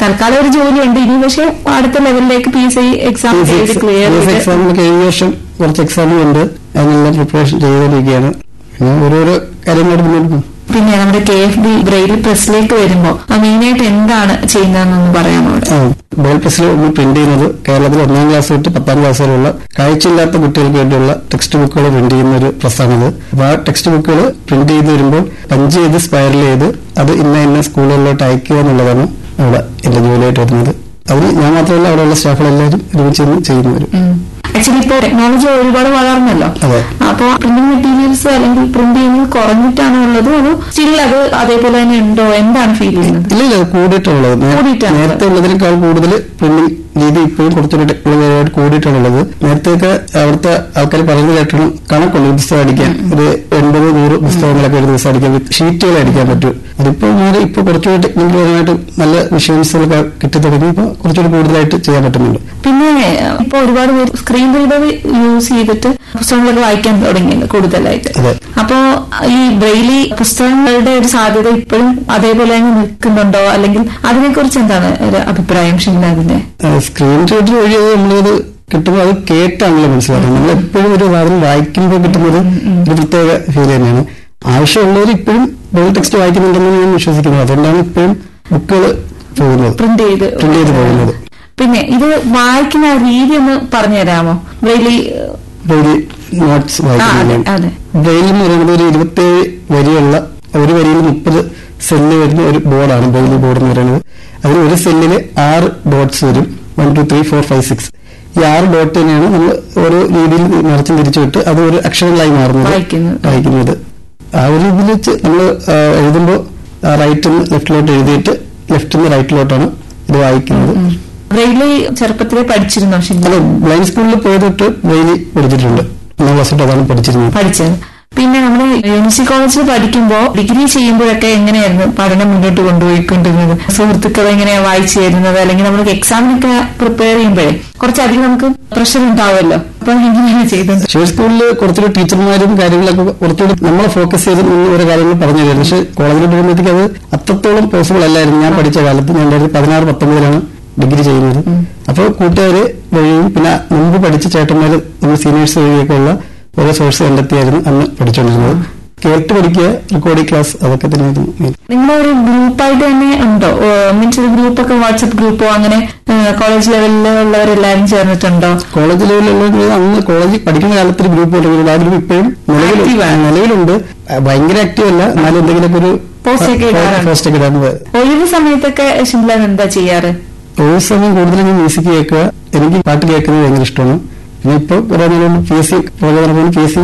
തൽക്കാലം ഒരു ജോലിയുണ്ട് ഇനി പക്ഷെ അടുത്ത ലെവലിലേക്ക് പി എസ് ഐ എക്സാം എഴുതി ക്ലിയർ ചെയ്ത് എക്സാമിനൊക്കെ ഈ വർഷം കുറച്ച് എക്സാമുകളുണ്ട് അതിനെല്ലാം പ്രിപ്പറേഷൻ ചെയ്തുകൊണ്ടിരിക്കുകയാണ് പിന്നെ ഓരോരോ കാര്യങ്ങളായിട്ട് മുന്നോട്ട് പോകും പിന്നെ നമ്മുടെ കെ എഫ് ഡി ബ്രെയിൽ പ്രസ്സിലേക്ക് വരുമ്പോ മെയിനായിട്ട് എന്താണ് ചെയ്യുന്നതെന്നൊന്ന് പറയാമോ അവിടെ ബോൾ പ്രസിൽ ഒന്ന് പ്രിന്റ് ചെയ്യുന്നത് കേരളത്തിൽ ഒന്നാം ക്ലാസ് തൊട്ട് പത്താം ക്ലാസ് വരെയുള്ള കാഴ്ചയില്ലാത്ത കുട്ടികൾക്ക് വേണ്ടിയുള്ള ടെക്സ്റ്റ് ബുക്കുകൾ പ്രിന്റ് ചെയ്യുന്ന ഒരു പ്രസ്സാണിത് അപ്പൊ ആ ടെക്സ്റ്റ് ബുക്കുകൾ പ്രിന്റ് ചെയ്ത് വരുമ്പോൾ പഞ്ച് ചെയ്ത് സ്പൈറൽ ചെയ്ത് അത് ഇന്ന ഇന്ന സ്കൂളുകളിലോട്ട് അയക്കുക എന്നുള്ളതാണ് അവിടെ എന്റെ ജോലിയായിട്ട് വരുന്നത് അതിന് ഞാൻ മാത്രമല്ല അവിടെയുള്ള സ്റ്റാഫുകളെല്ലാവരും ഒരുമിച്ച് നിന്ന് ചെയ്യുന്നവർ ആക്ച്വലി ഇപ്പൊ ടെക്നോളജി ഒരുപാട് വളർന്നല്ലോ അതെ. അപ്പൊ പ്രിന്റിംഗ് മെറ്റീരിയൽസ് അല്ലെങ്കിൽ പ്രിന്റ് ചെയ്യുന്നത് കുറഞ്ഞിട്ടാണോ ഉള്ളത് അതോ സ്റ്റിൽ അത് അതേപോലെ തന്നെ ഉണ്ടോ എന്താണ് ഫീൽ ചെയ്യുന്നത് ഇല്ല ഇല്ല കൂടിയിട്ടുള്ളത് നേ- കൂടിയിട്ടാണ്. നേരത്തെ ഉള്ളതിനേക്കാൾ കൂടുതൽ പ്രിന്റിംഗ് രീതി ഇപ്പോഴും കുറച്ചുകൂടി ടെക്നോളജിയായിട്ട് കൂടിയിട്ടാണുള്ളത് നേരത്തെയൊക്കെ അവിടുത്തെ ആൾക്കാർ പറയുന്നത് കേട്ടാണ് കണക്കുള്ളൂ ഒരു പുസ്തകം അടിക്കാൻ ഒരു എൺപത് നൂറ് പുസ്തകങ്ങളൊക്കെ ഒരു ദിവസം അടിക്കാൻ ഷീറ്റുകൾ അടിക്കാൻ പറ്റും അതിപ്പോ മാറി ഇപ്പൊ കുറച്ചുകൂടി ടെക്നിക്കൽപരമായിട്ട് നല്ല വിഷയൻസുകളൊക്കെ കിട്ടി തുടങ്ങി ഇപ്പൊ കുറച്ചുകൂടി കൂടുതലായിട്ട് ചെയ്യാൻ പറ്റുന്നുണ്ട് പിന്നെ ഇപ്പൊ ഒരുപാട് പേര് സ്ക്രീൻ റീഡർ യൂസ് ചെയ്തിട്ട് പുസ്തകങ്ങളൊക്കെ വായിക്കാൻ തുടങ്ങിയത് കൂടുതലായിട്ട് അതെ. അപ്പോ ഈ ബ്രെയിലി പുസ്തകങ്ങളുടെ ഒരു സാധ്യത ഇപ്പോഴും അതേപോലെ തന്നെ നിൽക്കുന്നുണ്ടോ അല്ലെങ്കിൽ അതിനെക്കുറിച്ച് എന്താണ് ഒരു അഭിപ്രായം ഷിംലാദിന്റെ സ്ക്രീൻ റീഡർ വഴി അത് നമ്മളത് കിട്ടുമ്പോൾ അത് കേട്ടാണല്ലോ മനസ്സിലാക്കുന്നത് നമ്മൾ എപ്പോഴും ഒരു സാധനം വായിക്കുമ്പോൾ കിട്ടുന്നത് ഒരു പ്രത്യേക ഫീൽ തന്നെയാണ് ആവശ്യമുള്ളവർ ഇപ്പോഴും ബോൾ ടെക്സ്റ്റ് വായിക്കുന്നുണ്ടെന്ന് ഞാൻ വിശ്വസിക്കുന്നത് അതുകൊണ്ടാണ് ഇപ്പോഴും ബുക്കുകൾ പോകുന്നത് പ്രിന്റ് ചെയ്ത് പ്രിന്റ് ചെയ്ത് പോകുന്നത് പിന്നെ ഇത് വായിക്കുന്ന രീതി ഒന്ന് പറഞ്ഞു തരാമോ ബ്രെയിലി ഡെയിലി നോട്ട്സ് ആ അതെ വായിക്കുന്നതാണ് അതെ ബ്രെയിൽ എന്ന് പറയുന്നത് ഒരു ഇരുപത്തേഴ് വരിയുള്ള ഒരു വരിയിൽ മുപ്പത് സെല്ല് വരുന്ന ഒരു ബോർഡാണ് ബ്രെയിലി ബോർഡ് എന്ന് പറയുന്നത് അതിൽ ഒരു സെല്ലിൽ ആറ് ഡോട്ട്സ് വരും one two three four five six ഈ ആറ് ഡോട്ട് തന്നെയാണ് നമ്മൾ ഓരോ രീതിയിൽ നിറച്ചും തിരിച്ചു വിട്ട് അത് ഒരു അക്ഷരങ്ങളായി മാറുന്നത് വായിക്കുന്നത്. വായിക്കുന്നത് ആ ഒരു ഇതിൽ വെച്ച് നമ്മൾ എഴുതുമ്പോൾ റൈറ്റിൽ നിന്ന് ലെഫ്റ്റിലോട്ട് എഴുതിയിട്ട് ലെഫ്റ്റിൽ നിന്ന് റൈറ്റിലോട്ടാണ് ഇത് വായിക്കുന്നത് ബ്രെയിലി ചെറുപ്പത്തിലെ പഠിച്ചിരുന്നോ ഷിംല അല്ല ബ്ലൈൻഡ് സ്കൂളിൽ പോയതിട്ട് ബ്രെയിലി പഠിച്ചിട്ടുണ്ട് ഒന്നാം ക്ലാസ് തൊട്ട് അതാണ് പഠിച്ചിരുന്നത് പഠിച്ചത് പിന്നെ നമ്മുടെ യൂണിവേഴ്സിറ്റി കോളേജിൽ പഠിക്കുമ്പോൾ ഡിഗ്രി ചെയ്യുമ്പോഴൊക്കെ എങ്ങനെയായിരുന്നു പഠനം മുന്നോട്ട് കൊണ്ടുപോയിക്കൊണ്ടിരുന്നത് സുഹൃത്തുക്കൾ എങ്ങനെയാ വായിച്ചു തരുന്നത് അല്ലെങ്കിൽ നമ്മൾ എക്സാമിനൊക്കെ പ്രിപ്പയർ ചെയ്യുമ്പോഴേ കുറച്ചധികം നമുക്ക് പ്രഷർ ഉണ്ടാവുമല്ലോ അപ്പൊ എങ്ങനെയാണ് ചെയ്തത് ഷോർ സ്കൂളിൽ കുറച്ചുകൂടി ടീച്ചർമാരും കാര്യങ്ങളൊക്കെ കുറച്ചുകൂടി നമ്മളെ ഫോക്കസ് ചെയ്ത് നിന്ന് ഓരോ കാര്യങ്ങൾ പറഞ്ഞു തരുന്നു പക്ഷെ കോളേജിൽ പോകുമ്പോഴത്തേക്ക് അത് അത്രത്തോളം പോസിബിൾ അല്ലായിരുന്നു ഞാൻ പഠിച്ച കാലത്ത് ഞാൻ രണ്ടായിരത്തി പതിനാറ് പത്തൊമ്പതിലാണ് ഡിഗ്രി ചെയ്യുന്നത് അപ്പോൾ കൂട്ടുകാര് വഴിയും പിന്നെ മുമ്പ് പഠിച്ച ചേട്ടന്മാര് നമ്മൾ സീനിയേഴ്സ് വഴിയൊക്കെ ഉള്ള ഓരോ സോഴ്സ് കണ്ടെത്തിയായിരുന്നു അന്ന് പഠിച്ചുകൊണ്ടിരുന്നത് കേട്ട് പഠിക്കുക റെക്കോർഡിംഗ് ക്ലാസ് അതൊക്കെ തന്നെയായിരുന്നു main. നിങ്ങളുടെ ഒരു ഗ്രൂപ്പായിട്ട് തന്നെ ഉണ്ടോ മീൻസ് ഒരു ഗ്രൂപ്പൊക്കെ വാട്സപ്പ് ഗ്രൂപ്പോ അങ്ങനെ കോളേജ് ലെവലിലുള്ളവരെല്ലാരും ചേർന്നിട്ടുണ്ടോ കോളേജ് ലെവലിലുള്ള അന്ന് കോളേജിൽ പഠിക്കുന്ന കാലത്ത് ഒരു ഗ്രൂപ്പ് തുടങ്ങിയത് ആ ഗ്രൂപ്പ് ഇപ്പോഴും നിലവിൽ Active ആണ്. നിലവിലുണ്ട് ആ, ഭയങ്കര ആക്റ്റീവ് അല്ല എന്നാലും എന്തെങ്കിലുമൊക്കെ ഒരു Post ഒക്കെ ഇടാറുണ്ട്. പോസ്റ്റ് ഒക്കെ ഇടാൻ പോയത് ഒഴിവ് സമയത്തൊക്കെ ഷിംല എന്താ ചെയ്യാറ് ഒഴിവ് സമയം കൂടുതലും ഞാൻ മ്യൂസിക് കേൾക്കുക എനിക്ക് പാട്ട് കേൾക്കുന്നത് ഭയങ്കര ഇഷ്ടമാണ് പിന്നെ ഇപ്പൊ കുറെ നേരം P S C programme P S C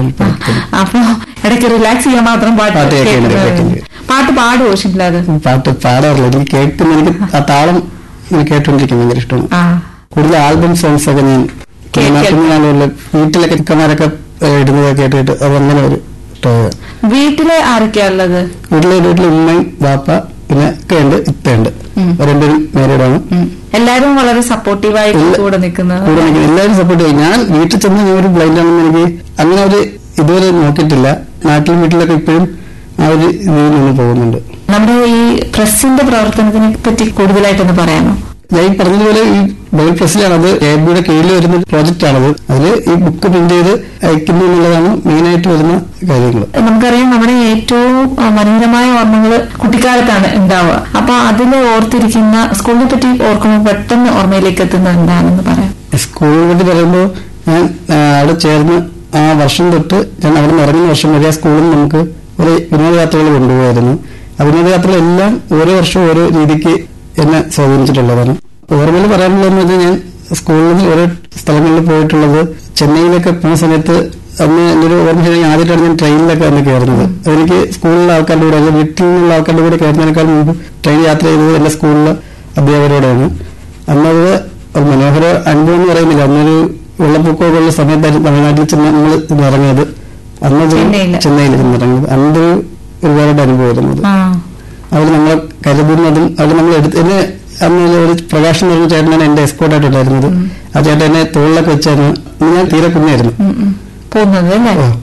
അപ്പൊ ഇടയ്ക്ക് റിലാക്സ് ചെയ്യാൻ മാത്രം പാട്ട് പാട്ട് കേൾക്കുന്നുണ്ട്, കേൾക്കുന്നത്. കേൾക്കുന്നുണ്ട്. പാട്ട് പാടുവോ ഷിംലാദ് പാട്ട് പാടാറില്ല എനിക്ക് കേൾക്കുന്ന എനിക്ക് ആ താളം ഇങ്ങനെ കേട്ടോണ്ടിരിക്കുന്നത് ഭയങ്കര ഇഷ്ടമാണ് ആ കൂടുതൽ ആൽബം സോങ്സ് ഒക്കെ ഞാൻ കേൾക്കും. കുഞ്ഞുനാളുകളിൽ വീട്ടിലൊക്കെ ഇക്കമാരൊക്കെ ഇടുന്നത് കേട്ടിട്ട് അതങ്ങനെ ഒരു ഇഷ്ടമാണ് വീട്ടില് ആരൊക്കെയാ ഉള്ളത് വീട്ടിലെ വീട്ടിൽ ഉമ്മയും ബാപ്പ പിന്നെ ഒക്കെ ഉണ്ട് ഇത്തയുണ്ട് ഉം. രണ്ടുപേരും മാരീഡാണ് എല്ലാരും വളരെ സപ്പോർട്ടീവായിട്ട് എല്ലാ- കൂടെ നിൽക്കുന്നത് കൂടെ നിൽക്കുന്ന എല്ലാവരും സപ്പോർട്ട് ചെയ്യും ഞാൻ വീട്ടിൽ ചെന്ന് ഞാൻ ഒരു ബ്ലൈൻഡ് ആണെന്ന് എനിക്ക് അങ്ങനെ ഒരു ഇതുവരെ നോക്കിയിട്ടില്ല നാട്ടിലും വീട്ടിലൊക്കെ ഇപ്പോഴും ആ ഒരു ഇതിൽ നിന്ന് പോകുന്നുണ്ട് നമ്മുടെ ഈ പ്രസിന്റെ പ്രവർത്തനത്തിനെ പറ്റി കൂടുതലായിട്ടൊന്ന് പറയാമോ ഞാൻ ഈ പറഞ്ഞതുപോലെ ഈ ബൈൽ പ്രസിലാണ് അത് എ ബിയുടെ കീഴിൽ വരുന്ന പ്രോജക്റ്റ് ആണത് അതിൽ ഈ ബുക്ക് പ്രിന്റ് ചെയ്ത് അയക്കുന്നു എന്നുള്ളതാണ് മെയിൻ ആയിട്ട് വരുന്ന കാര്യങ്ങൾ നമുക്കറിയാം നമ്മുടെ ഏറ്റവും ആ, മനോഹരമായ ഓർമ്മകൾ കുട്ടിക്കാലത്താണ് ഉണ്ടാവുക അപ്പൊ അതിൽ ഓർത്തിരിക്കുന്ന സ്കൂളിനെ പറ്റി ഓർക്കുമ്പോൾ പെട്ടെന്ന് ഓർമ്മയിലേക്ക് എത്തുന്ന എന്താണെന്ന് പറയാം സ്കൂളിനെ പറ്റി പറയുമ്പോൾ ഞാൻ ആ, അവിടെ ചേർന്ന് ആ വർഷം തൊട്ട് ഞാൻ അവിടെ നിന്ന് ഇറങ്ങുന്ന വർഷം വരെ ആ സ്കൂളിൽ നിന്ന് നമുക്ക് ഒരു വിനോദയാത്രകൾ കൊണ്ടുപോകായിരുന്നു ആ വിനോദയാത്രകളെല്ലാം ഓരോ വർഷവും ഓരോ രീതിക്ക് എന്നെ സ്വാധീനിച്ചിട്ടുള്ളതാണ് ഓർമ്മയിൽ പറയാനുള്ളതെന്ന് വെച്ചാൽ ഞാൻ സ്കൂളിൽ നിന്ന് ഓരോ സ്ഥലങ്ങളിൽ പോയിട്ടുള്ളത് ചെന്നൈയിലൊക്കെ പോകുന്ന സമയത്ത് അന്ന് എൻ്റെ ഒരു ഓർമ്മ ശരിയായി ആദ്യമായിട്ടാണ് ഞാൻ ട്രെയിനിലൊക്കെ അന്ന് കയറുന്നത് അതെനിക്ക് സ്കൂളിലെ ആൾക്കാരുടെ കൂടെ അല്ലെങ്കിൽ വീട്ടിൽ നിന്നുള്ള ആൾക്കാരുടെ കൂടെ കയറുന്നതിനേക്കാൾ മുമ്പ് ട്രെയിൻ യാത്ര ചെയ്തത് എൻ്റെ സ്കൂളിലെ അധ്യാപകരോടെയാണ് അന്നത് ഒരു മനോഹര അനുഭവം എന്ന് പറയുന്നില്ല അന്നൊരു വെള്ളപ്പൊക്കമൊക്കെ ഉള്ള സമയത്തായിരുന്നു തമിഴ്നാട്ടിൽ ചെന്ന് നമ്മൾ ഇറങ്ങിയത് അന്നത് ചെന്നൈയില്. ചെന്നൈയിൽ ചെന്നിറങ്ങിയത് അന്നൊരു ഒരുപാട് അനുഭവമായിരുന്നു ആ അവർ നമ്മളെ കരുതുന്നതും അവർ നമ്മൾ എടുത്ത് എന്നെ അന്ന് ഒരു പ്രകാശം എന്ന് പറഞ്ഞ ചേട്ടനാണ് എന്റെ എസ്കോട്ടായിട്ടുണ്ടായിരുന്നത് ആ ചേട്ടൻ എന്നെ തോളിലൊക്കെ വെച്ചായിരുന്നു അന്ന് ഞാൻ തീരെ കുഞ്ഞായിരുന്നു ഉം, ഉം. പോകുന്നത് അല്ലേ ഓ.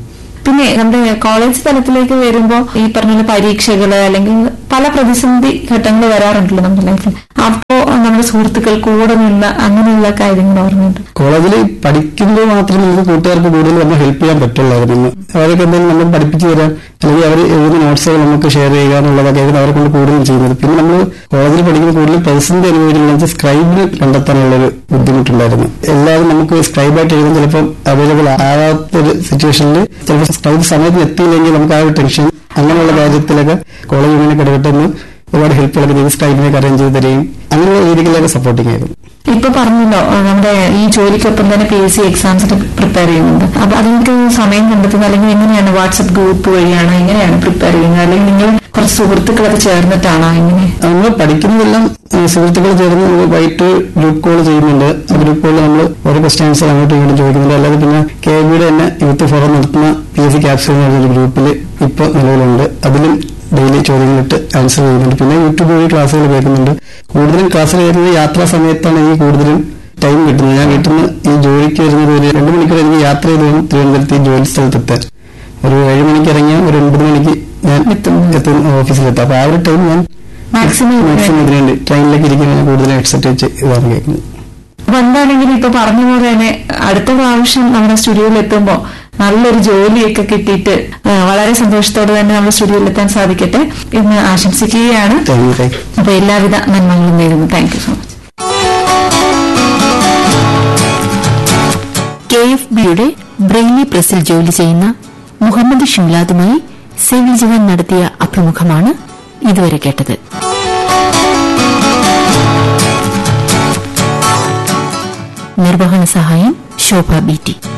പിന്നെ നമ്മുടെ കോളേജ് തലത്തിലേക്ക് വരുമ്പോൾ ഈ പറഞ്ഞ പോലെ പരീക്ഷകള് അല്ലെങ്കിൽ പല പ്രതിസന്ധി ഘട്ടങ്ങൾ വരാറുണ്ടല്ലോ നമ്മുടെ ലൈഫിൽ അപ്പോ നമ്മുടെ സുഹൃത്തുക്കൾ കൂടെ നിന്ന് അങ്ങനെയുള്ള കാര്യങ്ങൾ ഓർമ്മയുണ്ട് കോളേജിൽ പഠിക്കുമ്പോൾ മാത്രമേ നമുക്ക് കൂട്ടുകാർക്ക് കൂടുതൽ നമ്മൾ ഹെൽപ്പ് ചെയ്യാൻ പറ്റുള്ളായിരുന്നു അവരൊക്കെ എന്തെങ്കിലും നമുക്ക് പഠിപ്പിച്ചു തരാൻ അല്ലെങ്കിൽ അവർ എഴുതുന്ന നോട്ട്സുകൾ നമുക്ക് ഷെയർ ചെയ്യുക എന്നുള്ളതൊക്കെ ആയിരുന്നു അവരെ കൊണ്ട് കൂടുതലും ചെയ്യുന്നത് പിന്നെ നമ്മൾ കോളേജിൽ പഠിക്കുന്ന കൂടുതൽ പ്രതിസന്ധി അനുഭവിക്കുന്നത് സ്ക്രൈബിന് കണ്ടെത്താനുള്ള ഒരു ബുദ്ധിമുട്ടുണ്ടായിരുന്നു എല്ലാവരും നമുക്ക് സ്ക്രൈബായിട്ട് എഴുതാൻ ചിലപ്പോൾ അവൈലബിൾ ആവാത്തൊരു സിറ്റുവേഷനിൽ ചിലപ്പോൾ സ്ക്രൈബ് സമയത്തിന് എത്തിയില്ലെങ്കിൽ നമുക്ക് ആ ഒരു ടെൻഷൻ അങ്ങനെയുള്ള കാര്യത്തിലൊക്കെ കോളേജ് യൂണിയനെ കിടകട്ടെന്ന് ഒരുപാട് ഹെൽപ്പുകളൊക്കെ ചെയ്ത് സ്ക്രൈബിനൊക്കെ അറേഞ്ച് ചെയ്ത് തരികയും അങ്ങനെയുള്ള രീതികളിലൊക്കെ സപ്പോർട്ടിങ് ആയിരുന്നു ഇപ്പൊ പറഞ്ഞല്ലോ ഏഹ് നമ്മുടെ ഈ ജോലിക്കൊപ്പം തന്നെ പി എസ് സി എക്സാംസിന് പ്രിപ്പയർ ചെയ്യുന്നുണ്ട് അപ്പൊ അതിനൊക്കെ സമയം കണ്ടെത്തുന്നത് അല്ലെങ്കിൽ എങ്ങനെയാണ് വാട്സപ്പ് ഗ്രൂപ്പ് വഴിയാണോ എങ്ങനെയാണ് പ്രിപ്പയർ ചെയ്യുന്നത് അല്ലെങ്കിൽ നിങ്ങൾ കുറച്ച് സുഹൃത്തുക്കളൊക്കെ ചേർന്നിട്ടാണോ എങ്ങനെ നമ്മൾ പഠിക്കുന്നതെല്ലാം ഏഹ്, സുഹൃത്തുക്കൾ ചേർന്ന് നമ്മൾ വൈകിട്ട് ഗ്രൂപ്പ് കോൾ ചെയ്യുന്നുണ്ട് ആ ഗ്രൂപ്പ് കോളിൽ നമ്മൾ ഓരോ ക്വസ്റ്റ്യൻ ആൻസർ അങ്ങോട്ടും ഇങ്ങോട്ടും ചോദിക്കുന്നുണ്ട് അല്ലാതെ പിന്നെ കെ ബിയുടെ തന്നെ യൂത്ത് ഫോറം നടത്തുന്ന പി എസ് സി ക്യാപ്സൂൾ എന്ന് പറഞ്ഞൊരു ഗ്രൂപ്പിൽ ഇപ്പോൾ നിലവിലുണ്ട് അതിലും ഡെയിലി ചോദ്യങ്ങളിട്ട് ആൻസർ ചെയ്യുന്നുണ്ട് പിന്നെ യൂട്യൂബ് വഴി ക്ലാസ്സുകൾ കേൾക്കുന്നുണ്ട് കൂടുതലും ക്ലാസ് കേൾക്കുന്നത് യാത്രാ സമയത്താണ് എനിക്ക് കൂടുതലും ടൈം കിട്ടുന്നത് ഞാൻ വീട്ടിൽ നിന്ന് ഈ ജോലിക്ക് വരുന്നത് ഒരു രണ്ട് മണിക്കൂർ എനിക്ക് യാത്ര ചെയ്ത് വേണം തിരുവനന്തപുരത്ത് ഈ ജോലി സ്ഥലത്തെത്താൻ ഒരു ഏഴ് മണിക്ക് ഇറങ്ങിയാൽ ഒരു ഒൻപത് മണിക്ക് ഞാൻ എത്തും ഓഫീസിലെത്താം അപ്പൊ ആ ഒരു ടൈം ഞാൻ മാക്സിമം മാക്സിമം ഇതിനുണ്ട് ട്രെയിനിലേക്ക് ഇരിക്കുന്ന ഞാൻ കൂടുതൽ ഹെഡ്സെറ്റ് വെച്ച് ഇതാണ് കേൾക്കുന്നത് അപ്പൊ എന്താണെങ്കിലും ഇപ്പൊ പറഞ്ഞ പോലെ തന്നെ അടുത്ത പ്രാവശ്യം നമ്മുടെ സ്റ്റുഡിയോയിൽ എത്തുമ്പോ നല്ലൊരു ജോലിയൊക്കെ കിട്ടിയിട്ട് ആ, വളരെ സന്തോഷത്തോടെ തന്നെ നമ്മുടെ സ്റ്റുഡിയോയിൽ എത്താൻ സാധിക്കട്ടെ എന്ന് ആശംസിക്കുകയാണ് താങ്ക് യു താങ്ക് യു അപ്പൊ എല്ലാവിധ നന്മകളും നേരുന്നു thank you so much K F ബിയുടെ ബ്രെയിലി പ്രസിൽ ജോലി ചെയ്യുന്ന മുഹമ്മദ് ഷിംലാദുമായി സിവിൽ ജവാൻ നടത്തിയ അഭിമുഖമാണ് ഇതുവരെ കേട്ടത് നിർവഹണ സഹായം ശോഭ ബി ടി